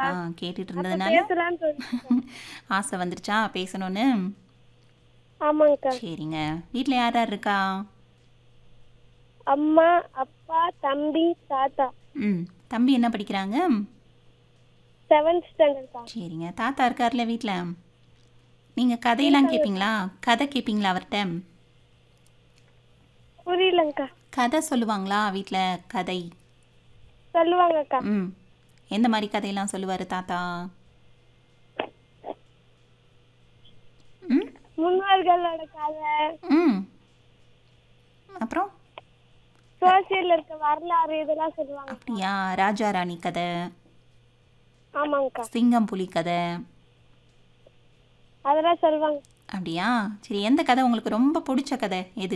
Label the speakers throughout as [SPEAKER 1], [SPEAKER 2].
[SPEAKER 1] இருந்தேன்க்கா
[SPEAKER 2] ஆ கேட்டுட்டு
[SPEAKER 1] அப்ப
[SPEAKER 2] இருந்ததுனால
[SPEAKER 1] பேசலாம்னு தோணுச்சு
[SPEAKER 2] ஆசை வந்துருச்சா பேசணும்னு
[SPEAKER 1] ஆமாங்கக்கா
[SPEAKER 2] சரிங்க வீட்டில் யார் யார் இருக்கா
[SPEAKER 1] அம்மா அப்பா தம்பி தாத்தா
[SPEAKER 2] ம் தம்பி என்ன படிக்கிறாங்க
[SPEAKER 1] செவன்த் ஸ்டாண்டர்ட்க்கா
[SPEAKER 2] சரிங்க தாத்தா இருக்கார்ல வீட்டில் நீங்கள் கதையெல்லாம் கேட்பீங்களா கதை கேட்பீங்களா அவர்கிட்ட
[SPEAKER 1] புரியலங்கக்கா
[SPEAKER 2] கதை சொல்லுவாங்களா வீட்டில் கதை
[SPEAKER 1] சொல்லுவாங்கக்கா
[SPEAKER 2] ம் எந்த மாதிரி கதையெல்லாம் சொல்லுவார் தாத்தா ம்
[SPEAKER 1] முன்னோர்களோட கதை
[SPEAKER 2] ம் அப்புறம்
[SPEAKER 1] சோசியல்ல இருக்க வரலாறு இதெல்லாம் சொல்லுவாங்க
[SPEAKER 2] அப்படியா ராஜா ராணி கதை
[SPEAKER 1] ஆமாங்கக்கா
[SPEAKER 2] சிங்கம் புலி கதை
[SPEAKER 1] அதெல்லாம் சொல்லுவாங்க
[SPEAKER 2] அப்படியா சரி எந்த கதை உங்களுக்கு ரொம்ப பிடிச்ச கதை எது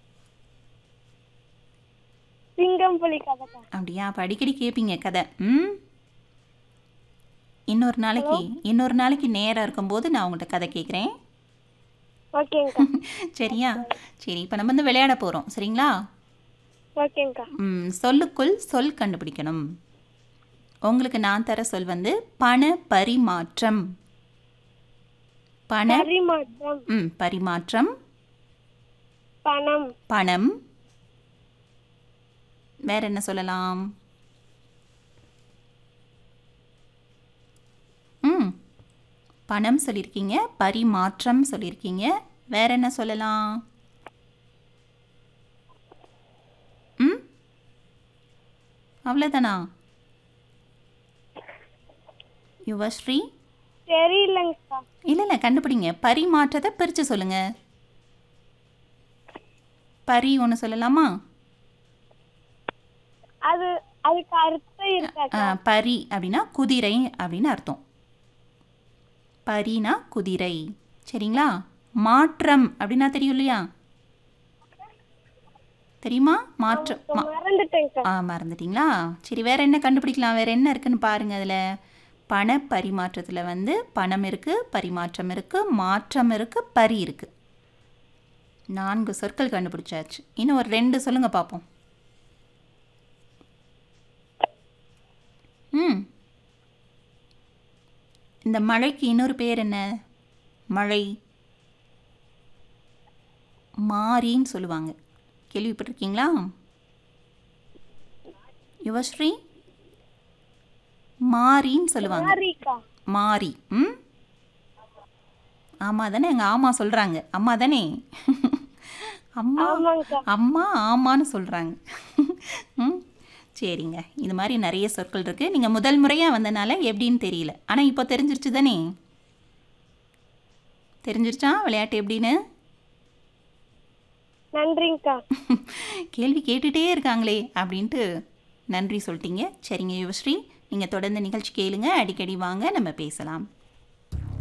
[SPEAKER 1] சிங்கம் புலி கதைக்கா
[SPEAKER 2] அப்படியா அப்போ அடிக்கடி கேட்பீங்க கதை ம் இன்னொரு நாளைக்கு இன்னொரு நாளைக்கு நேரம் இருக்கும்போது நான் உங்கள்கிட்ட கதை கேட்குறேன்
[SPEAKER 1] ஓகேங்கக்கா
[SPEAKER 2] சரியா சரி இப்போ நம்ம வந்து விளையாட போகிறோம் சரிங்களா
[SPEAKER 1] ஓகேங்கக்கா
[SPEAKER 2] ம், சொல்லுக்குள் சொல் கண்டுபிடிக்கணும் உங்களுக்கு நான் தர சொல் வந்து பண பரிமாற்றம் பண
[SPEAKER 1] பரிமாற்றம்
[SPEAKER 2] ம் பரிமாற்றம்
[SPEAKER 1] பணம்
[SPEAKER 2] பணம் வேற என்ன சொல்லலாம் ம் பணம் சொல்லியிருக்கீங்க பரிமாற்றம் சொல்லியிருக்கீங்க வேற என்ன சொல்லலாம் ம் அவ்வளோதானா யுவஸ்ரீ
[SPEAKER 1] தெரியலங்கக்கா
[SPEAKER 2] இல்லை இல்லை கண்டுபிடிங்க பரிமாற்றத்தை பிரித்து சொல்லுங்க பரி ஒன்று சொல்லலாமா
[SPEAKER 1] அது அதுக்கு அர்த்தம்
[SPEAKER 2] ஆ,
[SPEAKER 1] இருக்காக்கா
[SPEAKER 2] பரி அப்படின்னா குதிரை அப்படின்னு அர்த்தம் பரினா குதிரை சரிங்களா மாற்றம் அப்படின்னா தெரியும் இல்லையா தெரியுமா மாற்றம் மா
[SPEAKER 1] மறந்துட்டேங்கக்கா
[SPEAKER 2] ஆ மறந்துட்டீங்களா சரி வேற என்ன கண்டுபிடிக்கலாம் வேற என்ன இருக்குன்னு பாருங்க அதில் பண பரிமாற்றத்தில் வந்து பணம் இருக்குது பரிமாற்றம் இருக்குது மாற்றம் இருக்குது பரி இருக்குது நான்கு சொற்கள் கண்டுபிடிச்சாச்சு இன்னும் ஒரு ரெண்டு சொல்லுங்க பார்ப்போம் ம் இந்த மழைக்கு இன்னொரு பேர் என்ன மழை மாரின்னு சொல்லுவாங்க கேள்விப்பட்டிருக்கீங்களா யுவஸ்ரீ மாரின்னு சொல்லுவாங்க
[SPEAKER 1] சாரிக்கா
[SPEAKER 2] மாறி ம் ஆமாம் தானே எங்கள் ஆமா சொல்கிறாங்க அம்மா தானே அம்மா
[SPEAKER 1] ஆமாங்கக்கா
[SPEAKER 2] அம்மா ஆமான்னு சொல்கிறாங்க ம் சரிங்க இது மாதிரி நிறைய சொற்கள் இருக்குது நீங்கள் முதல் முறையாக வந்தனால எப்படின்னு தெரியல ஆனால் இப்போ தெரிஞ்சிருச்சு தானே தெரிஞ்சிருச்சா விளையாட்டு எப்படின்னு
[SPEAKER 1] நன்றிங்கக்கா
[SPEAKER 2] கேள்வி கேட்டுகிட்டே இருக்காங்களே அப்படின்ட்டு நன்றி சொல்லிட்டீங்க சரிங்க யுவஸ்ரீ நீங்கள் தொடர்ந்து நிகழ்ச்சி கேளுங்க அடிக்கடி வாங்க நம்ம பேசலாம்